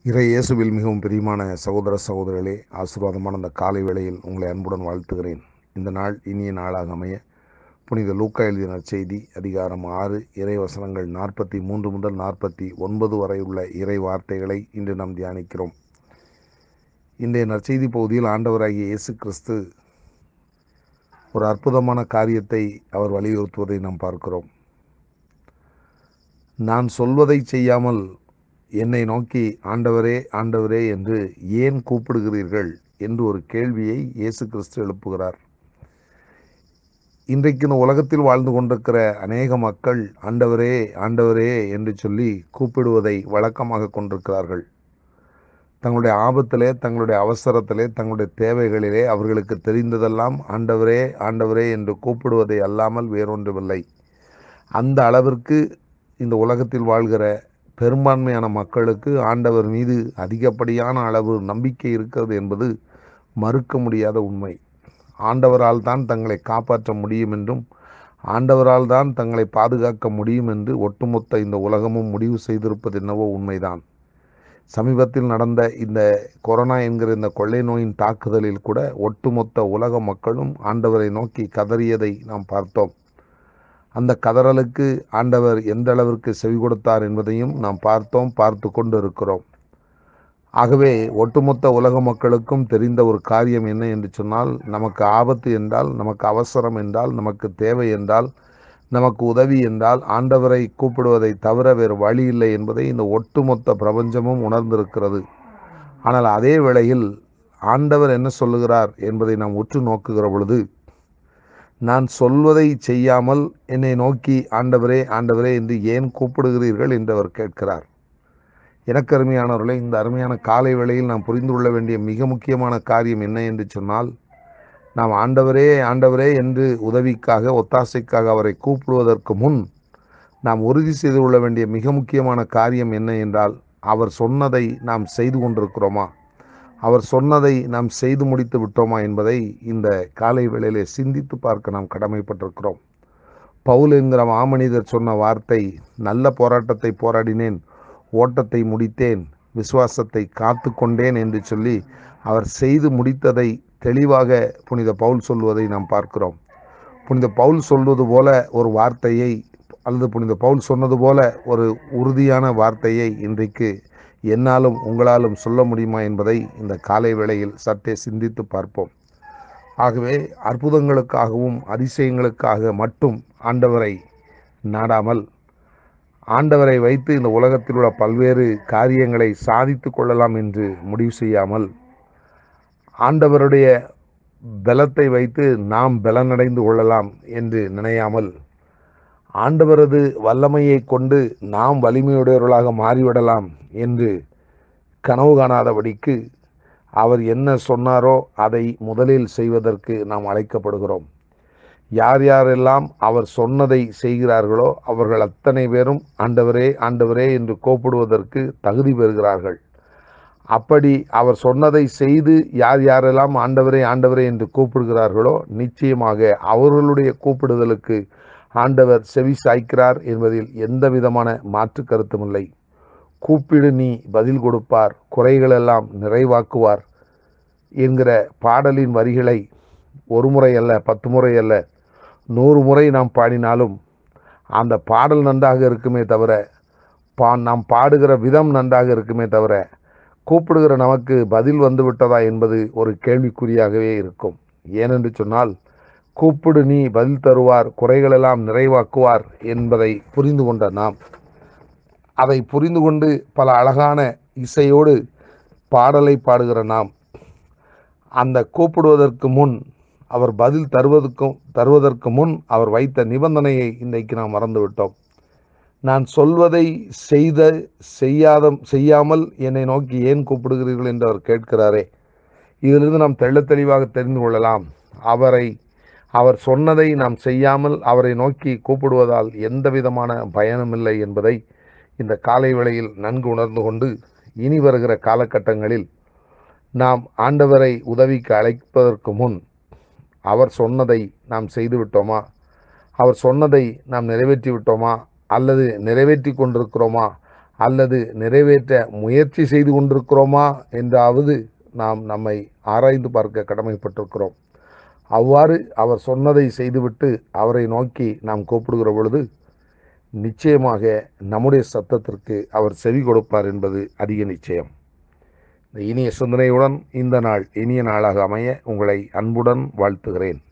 இறை இயேசுவில் மிகவும் பிரியமான சகோதர சகோதரிகளே ஆசீர்வாதமான அந்த காலை வேளையில் உங்களை அன்புடன் வாழ்த்துகிறேன் இந்த நாள் இனிய நாளாக அமைய புனித லூக்கா எழுதிய நற்செய்தி அதிகாரம் ஆறு இறை வசனங்கள் நாற்பத்தி மூன்று முதல் நாற்பத்தி ஒன்பது வரை உள்ள இறை வார்த்தைகளை இன்று நாம் தியானிக்கிறோம் இன்றைய நற்செய்தி பகுதியில் ஆண்டவராகிய இயேசு கிறிஸ்து ஒரு அற்புதமான காரியத்தை அவர் வலியுறுத்துவதை நாம் பார்க்கிறோம் நான் சொல்வதை செய்யாமல் என்னை நோக்கி ஆண்டவரே ஆண்டவரே என்று ஏன் கூப்பிடுகிறீர்கள் என்று ஒரு கேள்வியை இயேசு கிறிஸ்து எழுப்புகிறார் இன்றைக்கு இந்த உலகத்தில் வாழ்ந்து கொண்டிருக்கிற அநேக மக்கள் ஆண்டவரே ஆண்டவரே என்று சொல்லி கூப்பிடுவதை வழக்கமாக கொண்டிருக்கிறார்கள் தங்களுடைய ஆபத்திலே தங்களுடைய அவசரத்திலே தங்களுடைய தேவைகளிலே அவர்களுக்கு தெரிந்ததெல்லாம் ஆண்டவரே ஆண்டவரே என்று கூப்பிடுவதை அல்லாமல் வேறொன்றுமில்லை அந்த அளவிற்கு இந்த உலகத்தில் வாழ்கிற பெரும்பான்மையான மக்களுக்கு ஆண்டவர் மீது அதிகப்படியான அளவு நம்பிக்கை இருக்கிறது என்பது மறுக்க முடியாத உண்மை ஆண்டவரால் தான் தங்களை காப்பாற்ற முடியும் என்றும் ஆண்டவரால் தான் தங்களை பாதுகாக்க முடியும் என்று ஒட்டுமொத்த இந்த உலகமும் முடிவு செய்திருப்பது என்னவோ உண்மைதான் சமீபத்தில் நடந்த இந்த கொரோனா என்கிற இந்த கொள்ளை நோயின் தாக்குதலில் கூட ஒட்டுமொத்த உலக மக்களும் ஆண்டவரை நோக்கி கதறியதை நாம் பார்த்தோம் அந்த கதறலுக்கு ஆண்டவர் எந்த அளவிற்கு செவி கொடுத்தார் என்பதையும் நாம் பார்த்தோம் பார்த்து கொண்டு இருக்கிறோம் ஆகவே ஒட்டுமொத்த உலக மக்களுக்கும் தெரிந்த ஒரு காரியம் என்ன என்று சொன்னால் நமக்கு ஆபத்து என்றால் நமக்கு அவசரம் என்றால் நமக்கு தேவை என்றால் நமக்கு உதவி என்றால் ஆண்டவரை கூப்பிடுவதை தவிர வேறு வழி இல்லை என்பதை இந்த ஒட்டுமொத்த பிரபஞ்சமும் உணர்ந்திருக்கிறது ஆனால் அதே வேளையில் ஆண்டவர் என்ன சொல்லுகிறார் என்பதை நாம் உற்று நோக்குகிற பொழுது நான் சொல்வதை செய்யாமல் என்னை நோக்கி ஆண்டவரே ஆண்டவரே என்று ஏன் கூப்பிடுகிறீர்கள் என்று அவர் கேட்கிறார் எனக்கு அருமையானவர்களே இந்த அருமையான காலை வேளையில் நாம் புரிந்து கொள்ள வேண்டிய மிக முக்கியமான காரியம் என்ன என்று சொன்னால் நாம் ஆண்டவரே ஆண்டவரே என்று உதவிக்காக ஒத்தாசைக்காக அவரை கூப்பிடுவதற்கு முன் நாம் உறுதி செய்து கொள்ள வேண்டிய மிக முக்கியமான காரியம் என்ன என்றால் அவர் சொன்னதை நாம் செய்து கொண்டிருக்கிறோமா அவர் சொன்னதை நாம் செய்து முடித்து விட்டோமா என்பதை இந்த காலை வேளையிலே சிந்தித்து பார்க்க நாம் கடமைப்பட்டிருக்கிறோம் பவுல் என்கிற மாமனிதர் சொன்ன வார்த்தை நல்ல போராட்டத்தை போராடினேன் ஓட்டத்தை முடித்தேன் விசுவாசத்தை காத்து கொண்டேன் என்று சொல்லி அவர் செய்து முடித்ததை தெளிவாக புனித பவுல் சொல்வதை நாம் பார்க்கிறோம் புனித பவுல் சொல்வது போல ஒரு வார்த்தையை அல்லது புனித பவுல் சொன்னது போல ஒரு உறுதியான வார்த்தையை இன்றைக்கு என்னாலும் உங்களாலும் சொல்ல முடியுமா என்பதை இந்த காலை வேளையில் சற்றே சிந்தித்து பார்ப்போம் ஆகவே அற்புதங்களுக்காகவும் அதிசயங்களுக்காக மட்டும் ஆண்டவரை நாடாமல் ஆண்டவரை வைத்து இந்த உலகத்தில் உள்ள பல்வேறு காரியங்களை சாதித்து கொள்ளலாம் என்று முடிவு செய்யாமல் ஆண்டவருடைய பலத்தை வைத்து நாம் பலனடைந்து கொள்ளலாம் என்று நினையாமல் ஆண்டவரது வல்லமையை கொண்டு நாம் வலிமையுடையவர்களாக மாறிவிடலாம் என்று கனவு காணாதபடிக்கு அவர் என்ன சொன்னாரோ அதை முதலில் செய்வதற்கு நாம் அழைக்கப்படுகிறோம் யார் யாரெல்லாம் அவர் சொன்னதை செய்கிறார்களோ அவர்கள் அத்தனை பேரும் ஆண்டவரே ஆண்டவரே என்று கூப்பிடுவதற்கு தகுதி பெறுகிறார்கள் அப்படி அவர் சொன்னதை செய்து யார் யாரெல்லாம் ஆண்டவரே ஆண்டவரே என்று கூப்பிடுகிறார்களோ நிச்சயமாக அவர்களுடைய கூப்பிடுதலுக்கு ஆண்டவர் செவி சாய்க்கிறார் என்பதில் எந்த விதமான மாற்று கருத்துமில்லை கூப்பிடு நீ பதில் கொடுப்பார் குறைகளெல்லாம் நிறைவாக்குவார் என்கிற பாடலின் வரிகளை ஒரு முறை அல்ல பத்து முறை அல்ல நூறு முறை நாம் பாடினாலும் அந்த பாடல் நன்றாக இருக்குமே தவிர பா நாம் பாடுகிற விதம் நன்றாக இருக்குமே தவிர கூப்பிடுகிற நமக்கு பதில் வந்து விட்டதா என்பது ஒரு கேள்விக்குறியாகவே இருக்கும் ஏனென்று சொன்னால் கூப்பிடு நீ பதில் தருவார் குறைகளெல்லாம் நிறைவாக்குவார் என்பதை புரிந்து கொண்ட நாம் அதை புரிந்து கொண்டு பல அழகான இசையோடு பாடலை பாடுகிற நாம் அந்த கூப்பிடுவதற்கு முன் அவர் பதில் தருவதற்கும் தருவதற்கு முன் அவர் வைத்த நிபந்தனையை இன்றைக்கு நாம் மறந்துவிட்டோம் நான் சொல்வதை செய்த செய்யாத செய்யாமல் என்னை நோக்கி ஏன் கூப்பிடுகிறீர்கள் என்று அவர் கேட்கிறாரே இதிலிருந்து நாம் தெள்ள தெளிவாக தெரிந்து கொள்ளலாம் அவரை அவர் சொன்னதை நாம் செய்யாமல் அவரை நோக்கி கூப்பிடுவதால் எந்த விதமான பயனும் இல்லை என்பதை இந்த காலை வேளையில் நன்கு உணர்ந்து கொண்டு இனி வருகிற காலகட்டங்களில் நாம் ஆண்டவரை உதவிக்கு அழைப்பதற்கு முன் அவர் சொன்னதை நாம் செய்து விட்டோமா அவர் சொன்னதை நாம் நிறைவேற்றி விட்டோமா அல்லது நிறைவேற்றி கொண்டிருக்கிறோமா அல்லது நிறைவேற்ற முயற்சி செய்து கொண்டிருக்கிறோமா என்றாவது நாம் நம்மை ஆராய்ந்து பார்க்க கடமைப்பட்டிருக்கிறோம் அவ்வாறு அவர் சொன்னதை செய்துவிட்டு அவரை நோக்கி நாம் கூப்பிடுகிற பொழுது நிச்சயமாக நம்முடைய சத்தத்திற்கு அவர் செவி கொடுப்பார் என்பது அதிக நிச்சயம் இந்த இனிய சிந்தனையுடன் இந்த நாள் இனிய நாளாக அமைய உங்களை அன்புடன் வாழ்த்துகிறேன்